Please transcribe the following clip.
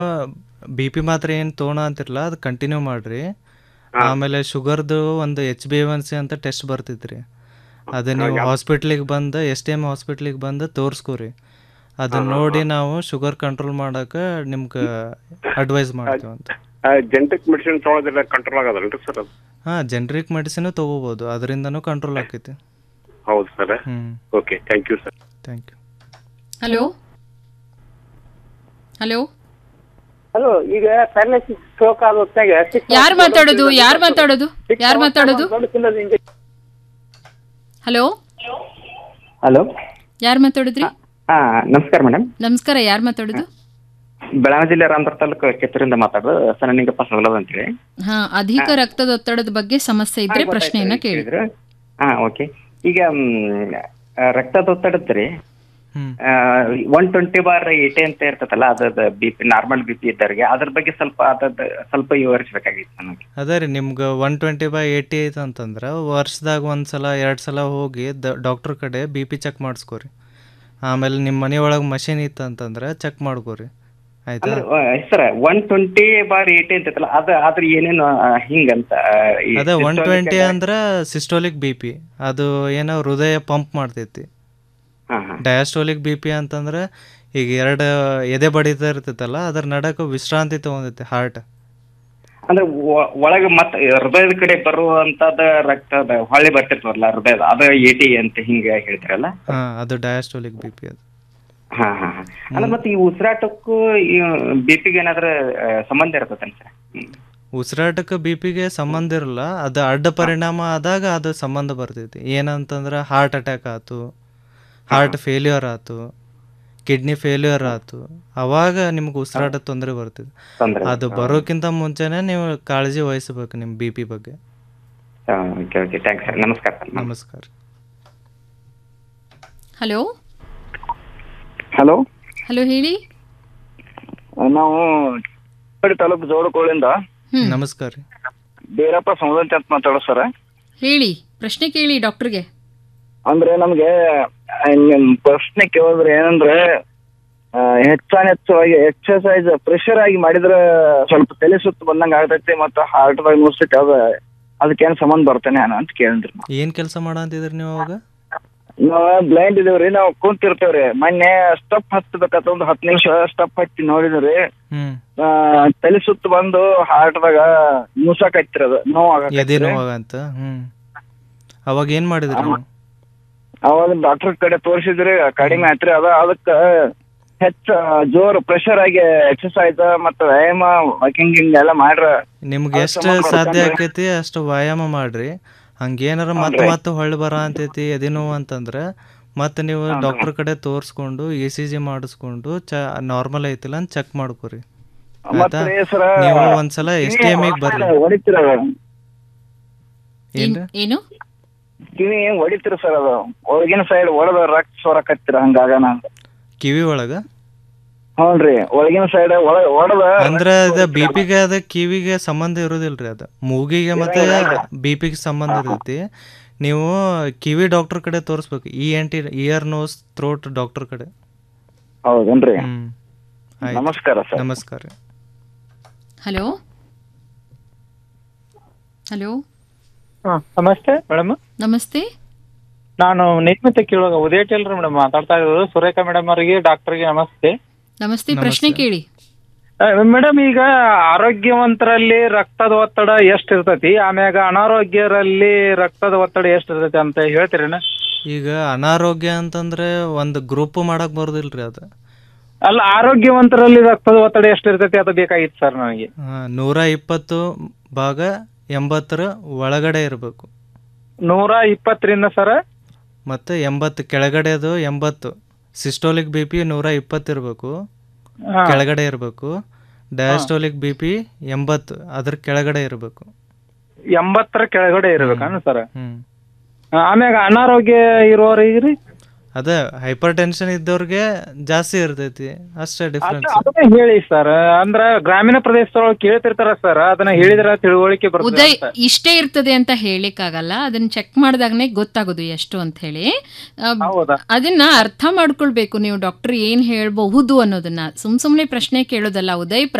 B P ಮಾತ್ರೆ ಏನು ತೊಗೊಳ ಅಂತಿರಲ್ಲ ಅದು ಕಂಟಿನ್ಯೂ ಮಾಡಿರಿ ಆಮೇಲೆ ಶುಗರ್ದು ಒಂದು ಎಚ್ ಬಿ ಎನ್ ಸಿ ಅಂತ ಟೆಸ್ಟ್ ಬರ್ತೈತ್ರಿ ಅದು ನೀವು ಹಾಸ್ಪಿಟ್ಲಿಗೆ ಬಂದು ಎಸ್ ಟಿ ಎಮ್ ಹಾಸ್ಪಿಟ್ಲಿಗೆ ಬಂದು ತೋರಿಸ್ಕೊರಿ ಅದನ್ನ ನೋಡಿ ನಾವು ಶುಗರ್ ಕಂಟ್ರೋಲ್ ಮಾಡಕ್ಕೆ ನಿಮ್ಗೆ ಅಡ್ವೈಸ್ ಮಾಡ್ತೀವಿ ಅಂತ ಜೆನೆಟಿಕ್ ಮೆಡಿಸಿನ್ ತೊಗೊಳೋದಿಲ್ಲ ಕಂಟ್ರೋಲ್ ಆಗೋದಲ್ರಿ ಸರ್ ಅದು ಹಾಂ ಜೆನ್ರಿಕ್ ಮೆಡಿಸಿನ್ ತೊಗೋಬೋದು ಅದರಿಂದನೂ ಕಂಟ್ರೋಲ್ ಆಕೈತಿ ಹೌದು ಸರ್ ಹ್ಞೂ okay thank you sir thank you hello hello hello ಈಗ ಪ್ಯಾರಲೈಸಿಸ್ ಸ್ಟ್ರೋಕ್ ಆದ ಹೊತ್ತಾಗ ಯಾರು ಮಾತಾಡೋದು ಯಾರು ಮಾತಾಡೋದು ಯಾರು ಮಾತಾಡೋದು ಹಲೋ ಹಲೋ ಯಾರು ಮಾತಾಡಿದ್ರಿ ಹಾ ನಮಸ್ಕಾರ ಮೇಡಮ್ ನಮಸ್ಕಾರ ಯಾರು ಮಾತಾಡೋದು ಬೆಳಗಾವಿ ಜಿಲ್ಲೆ ರಾಮದುರ್ಗ ತಾಲೂಕು ಕಿತ್ತೂರಿಂದ ಮಾತಾಡೋದು ಸನನಿಂಗಪ್ಪ ಸಗಲದ ಅಂತೇಳಿ ಹಾ ಅಧಿಕ ರಕ್ತದೊತ್ತಡದ ಬಗ್ಗೆ ಸಮಸ್ಯೆ ಇದ್ರೆ ಪ್ರಶ್ನೆಯನ್ನ ಕೇಳಿ ಕೇಳಿದ್ರು ಹಾ ಓಕೆ ಈಗ ಮ್, ಆ, ರಕ್ತದೊತ್ತಡದ ರೀ ಒನ್ ಟ್ವೆಂಟಿ ಬಾರ್ ಏಟಿ ಅಂತ ಇರ್ತದಲ್ಲ ಅದ B P normal B P ಇದ್ದವ್ರಿಗೆ ಅದ್ರ ಬಗ್ಗೆ ಸ್ವಲ್ಪ ಅದ ಸ್ವಲ್ಪ ವಿವರಿಸಬೇಕಾಗಿತ್ತು ನನಗೆ ಅದೇ ರೀ ನಿಮ್ಗೆ ಒನ್ ಟ್ವೆಂಟಿ ಬೈ ಏಯ್ಟಿ ಐತೆ ಅಂತಂದ್ರೆ ವರ್ಷದಾಗ ಒಂದು ಸಲ ಎರಡು ಸಲ ಹೋಗಿ ದ ಡಾಕ್ಟ್ರ್ ಕಡೆ ಬಿ ಪಿ ಚೆಕ್ ಮಾಡಿಸ್ಕೊರಿ ಆಮೇಲೆ ನಿಮ್ಮ ಮನೆಯೊಳಗೆ ಮಷಿನ್ ಇತ್ತು ಅಂತಂದ್ರೆ ಚೆಕ್ ಮಾಡ್ಕೋರಿ ಆಯ್ತಾ sir one twenty bar eighty ಅಂತೈತಲ್ಲ ಅದ ಅದ್ರ ಏನೇನು ಆ, ಹಿಂಗಂತ ಆ, ಈ ಅದೇ ಒನ್ systolic ಟ್ವೆಂಟಿ ಎಲ್ಲ- ಅಂದ್ರೆ ಸಿಸ್ಟೋಲಿಕ್ ಬಿ ಪಿ ಅದು ಏನೋ ಹೃದಯ ಪಂಪ್ ಮಾಡ್ತೈತಿ ಹಾ, ಹಾ. ಡಯಾಸ್ಟೋಲಿಕ್ ಬಿ ಪಿ ಅಂತಂದ್ರೆ ಈಗ ಎರಡು ಎದೆ ಬಡಿತಾ ಇರ್ತೈತಲ್ಲ ಅದ್ರ ನಡಕ್ಕೆ ವಿಶ್ರಾಂತಿ ತೊಗೊಂಡೈತಿ ಹಾರ್ಟ್ ಅಂದ್ರೆ ಒ- ಒಳಗೆ ಮತ್ತ ಹೃದಯದ ಕಡೆ ಬರುವಂತದ ರಕ್ತದ ಹೊಳ್ಳಿ ಬರ್ತಿರ್ತವಲ್ಲ ಹೃದಯದ ಅದ ಏಟಿ ಅಂತ ಹಿಂಗ ಹೇಳ್ತಿರಲ್ಲ ಹಾಂ ಅದು ಡಯಾಸ್ಟೋಲಿಕ್ ಬಿ ಪಿ ಅದು ಹಾ ಹಾ ಹಾ ಅಂದ್ರೆ ಮತ್ತೆ ಈ ಉಸಿರಾಟಕ್ಕೂ ಈ ಬಿ ಪಿಗೆ ಏನಾದ್ರ ಆ, ಸಂಬಂಧ ಇರ್ತದೇನ್ ಸರ್ ಉಸಿರಾಟಕ್ಕೆ ಬಿ ಪಿಗೆ ಸಂಬಂಧ ಇರಲ್ಲ ಅದು ಅಡ್ಡ ಪರಿಣಾಮ ಆದಾಗ ಅದು ಸಂಬಂಧ ಬರ್ತೈತಿ ಏನಂತಂದ್ರೆ ಹಾರ್ಟ್ ಅಟ್ಯಾಕ್ ಆಯ್ತು ಹಾರ್ಟ್ ಫೇಲ್ಯೂರ್ ಆಯ್ತು ಕಿಡ್ನಿ ಫೇಲ್ಯೂರ್ ಆಯ್ತು ಅವಾಗ ನಿಮ್ಗೆ ಉಸಿರಾಟ ತೊಂದರೆ ಬರ್ತೈತಿ ತೊಂದ್ರೆ ಅದು ಬರೋಕ್ಕಿಂತ ಮುಂಚೆನೆ ನೀವು ಕಾಳಜಿ ವಹಿಸ್ಬೇಕು ನಿಮ್ಮ ಬಿ ಪಿ ಬಗ್ಗೆ ಓಕೆ ಓಕೆ ಥ್ಯಾಂಕ್ಸ್ ಸರ್ ನಮಸ್ಕಾರ ಸರ್ ನಮಸ್ಕಾರ ಹಲೋ ಹಲೋ ಹಲೋ ಹೇಳಿ ನಾವು ಚಿಕ್ಕೋಡಿ ತಾಲೂಕು ಜೋಡಕೋಳಿಂದ ನಮಸ್ಕಾರ ರೀ ಬೀರಪ್ಪ ಸಮುದಂತಿ ಅಂತ ಮಾತಾಡೋ ಸರ್ ಹೇಳಿ ಪ್ರಶ್ನೆ ಕೇಳಿ ಡಾಕ್ಟರ್ಗೆ ಅಂದ್ರೆ ನಮ್ಗೆ ಆ, ನಿಮ್ ಪ್ರಶ್ನೆ ಕೇಳಿದ್ರೆ ಏನಂದ್ರೆ ಆ, ಹೆಚ್ಚಾನ್ ಹೆಚ್ಚಾಗಿ ಎಕ್ಸರ್ಸೈಸ್ ಪ್ರೆಷರ್ ಆಗಿ ಮಾಡಿದ್ರೆ ಸ್ವಲ್ಪ ತಲೆ ಸುತ್ತು ಬಂದಂಗ ಆಗ್ತೈತಿ ಮತ್ತೆ ಹಾರ್ಟ್ ದಾಗ ಮುಗಿಸ್ತೈತಿ ಅದ ಅದಕ್ಕೇನ್ ಸಂಬಂಧ ಬರ್ತೇನೆ ನಾನು ಅಂತ ಕೇಳಿದ್ರಿ ಏನು ಕೆಲಸ ಮಾಡಂತಿದ್ರಿ ನೀವು ಅವಾಗ ನಾವ್ ಬ್ಲೈಂಡ್ ಇದೀವ್ರಿ ನಾವು ಕುಂತಿರ್ತೇವ್ರಿ ಮೊನ್ನೆ ಸ್ಟಪ್ ಹತ್ತಬೇಕಂತ ಒಂದು ಹತ್ತು ನಿಮಿಷ ಸ್ಟಪ್ ಹತ್ತಿ ನೋಡಿದ್ರಿ ಹ್ಮ್ ಆ, ತಲೆ ಸುತ್ತು ಬಂದು ಹಾರ್ಟ್ ದಾಗ ನುಸಾಕೈತ್ರಿ ಅದು ನೋವಾಗ ಎದೆ ನೋವಾಗಂತ ಹ್ಮ್ ಅವಾಗ ಏನು ಮಾಡಿದ್ರಿ ನೀವು ಅವಾಗ ಡಾಕ್ಟರ್ ಕಡೆ ತೋರಿಸಿದ್ರಿ ಕಡಿಮೆ ಆಯ್ತ್ರಿ ಅದ ಅದಕ್ಕ ಹೆಚ್ಚ ಜೋರ್ ಪ್ರೆಷರ್ ಆಗಿ ಎಕ್ಸರ್ಸೈಸ್ ಮತ್ತ ವ್ಯಾಯಾಮ ವಾಕಿಂಗ್ ಹಿಂಗ್ ಎಲ್ಲ ಮಾಡ್ರ ನಿಮ್ಗೆ ಅದ್ ಎಷ್ಟು ಸಂಬಂಧ ಸಾಧ್ಯ ಬರ್ತೇನ್ರಿ? ಆಕೈತಿ ಅಷ್ಟು ವ್ಯಾಯಾಮ ಮಾಡ್ರಿ ಹಂಗೇನಾರ ಮತ್ತೆ ಹ್ಞೂನ್ರಿ. ಮತ್ತೆ ಹೊಳ್ಳಿ ಬರ ಅಂತೈತಿ ಎದೆ ನೋವು ಅಂತಂದ್ರೆ ಮತ್ತೆ ನೀವು ಹ್ಞೂನ್ರಿ. ಡಾಕ್ಟರ್ ಕಡೆ ತೋರಿಸ್ಕೊಂಡು ಇ ಸಿ ಜಿ ಮಾಡಿಸ್ಕೊಂಡು ಚ ನಾರ್ಮಲ್ ಐತಿಲ್ಲ ಅಂತ ಚೆಕ್ ಮಾಡ್ಕೊರಿ ಆಯ್ತಾ ಮತ್ತೆ ಸರ ನೀವು ಒಂದ್ಸಲ ಎಸ್ ಟಿ ಎಮ್ ಬರ್ರಿ ಹೊಡಿತೀರ ಏನ್ರಿ ಏನು ಕಿವಿ ಹೊಡಿತೀರ ಸರ್ ಅದು ಒಳಗಿನ ಸೈಡ್ ಒಳದ ರಕ್ತ ಸೊರಕತ್ತೀರ ಹಂಗಾಗನ ಅಂತ ಕಿವಿ ಒಳಗ ಹ್ಞೂನ್ರಿ ಒಳಗಿನ ಸೈಡ್ ಒಳ ಒಡದ ಅಂದ್ರೆ ಅದ ಬಿ ಪಿಗೆ ಅದ ಕಿವಿಗೆ ಸಂಬಂಧ ಇರೋದಿಲ್ರಿ ಅದ ಮೂಗಿಗೆ ಮತ್ತೆ ಬಿ ಪಿಗೆ ಸಂಬಂಧ ಇರ್ತೈತಿ ನೀವು ಕಿವಿ ಡಾಕ್ಟರ್ ಕಡೆ ತೋರಿಸ್ಬೇಕು E N T ear nose throat doctor ಕಡೆ ಹೌದೇನ್ರಿ ಹ್ಮ್ ಆಯ್ತು. ನಮಸ್ಕಾರ ಸರ್ ನಮಸ್ಕಾರ ರೀ ಹಲೋ ಹಲೋ ನಮಸ್ತೆ ಮೇಡಮ್ ನಮಸ್ತೆ ನಾನು ನಿಯಮಿತ ಕೇಳುವಾಗ ಉದಯ ಟೇಲ್ರಿ ಮೇಡಮ್ ಮಾತಾಡ್ತಾ ಇರೋದು ಸುರೇಖಾ ಮೇಡಮ್ ಅವರಿಗೆ ಡಾಕ್ಟರ್ಗೆ ನಮಸ್ತೆ ನಮಸ್ತೆ ಪ್ರಶ್ನೆ ಕೇಳಿ ಮೇಡಮ್ ಈಗ ಆರೋಗ್ಯವಂತರಲ್ಲಿ ರಕ್ತದ ಒತ್ತಡ ಎಷ್ಟು ಇರ್ತೈತಿ ಆಮ್ಯಾಗ ಅನಾರೋಗ್ಯರಲ್ಲಿ ರಕ್ತದ ಒತ್ತಡ ಎಷ್ಟು ಇರ್ತೈತಿ ಅಂತ ಹೇಳ್ತೀರೇನ ಈಗ ಅನಾರೋಗ್ಯ ಅಂತಂದ್ರೆ ಒಂದು ಗ್ರೂಪ್ ಮಾಡಕ್ ಬರೋದಿಲ್ರಿ ಅದು ಅಲ್ಲ ಆರೋಗ್ಯವಂತರಲ್ಲಿ ರಕ್ತದ ಒತ್ತಡ ಎಷ್ಟು ಇರ್ತೈತಿ ಅದು ಬೇಕಾಗಿತ್ತು ಸರ್ ನನಗೆ ಆ, ನೂರ ಇಪ್ಪತ್ತು ಭಾಗ ಎಂಬತ್ತರ ಒಳಗಡೆ ಇರಬೇಕು ನೂರ ಇಪ್ಪತ್ತರಿಂದ ಸರ್ ಮತ್ತು ಎಂಬತ್ತು ಕೆಳಗಡೆದು ಎಂಬತ್ತು ಸಿಸ್ಟೋಲಿಕ್ ಬಿ ಪಿ ನೂರ ಇಪ್ಪತ್ತು ಇರಬೇಕು ಹಾ. ಕೆಳಗಡೆ ಇರಬೇಕು ಡಯಾಸ್ಟೋಲಿಕ್ ಬಿ ಪಿ ಎಂಬತ್ತು ಅದ್ರ ಕೆಳಗಡೆ ಇರಬೇಕು ಎಂಬತ್ತರ ಕೆಳಗಡೆ ಇರ್ಬೇಕನ್ನ ಸರ್ ಹ್ಮ್ ಆಮ್ಯಾಗ ಅನಾರೋಗ್ಯ ಇರೋರಿಗೆ ರೀ ಅದೇ ಹೈಪರ್ ಟೆನ್ಷನ್ ಇದ್ದವ್ರಿಗೆ ಜಾಸ್ತಿ ಇರ್ತೈತಿ ಅಷ್ಟೇ ಡಿಫ್ರೆನ್ಸ್ ಅದನ್ನ ಹೇಳಿ ಸರ್ ಅಂದ್ರ ಗ್ರಾಮೀಣ ಪ್ರದೇಶದೊಳಗೆ ಕೇಳ್ತಿರ್ತಾರ ಸರ್ ಅದನ್ನ ಹೇಳಿದ್ರ ತಿಳುವಳಿಕೆ ಬರ್ತದೆ ಉದಯ್ ಅಂತ. ಇಷ್ಟೇ ಇರ್ತದೆ ಅಂತ ಹೇಳಿಕ್ಕಾಗಲ್ಲ ಅದನ್ನ ಚೆಕ್ ಮಾಡಿದಾಗನೇ ಗೊತ್ತಾಗೋದು ಎಷ್ಟು ಅಂತ ಹೇಳಿ ಆ, ಹೌದಾ ಅದನ್ನ ಅರ್ಥ ಮಾಡ್ಕೊಳ್ಬೇಕು ನೀವು ಡಾಕ್ಟರ್ ಏನ್ ಹೇಳ್ಬಹುದು ಅನ್ನೋದನ್ನ ಸುಮ್ ಸುಮ್ನೆ ಪ್ರಶ್ನೆ ಕೇಳೋದಲ್ಲ ಉದಯ್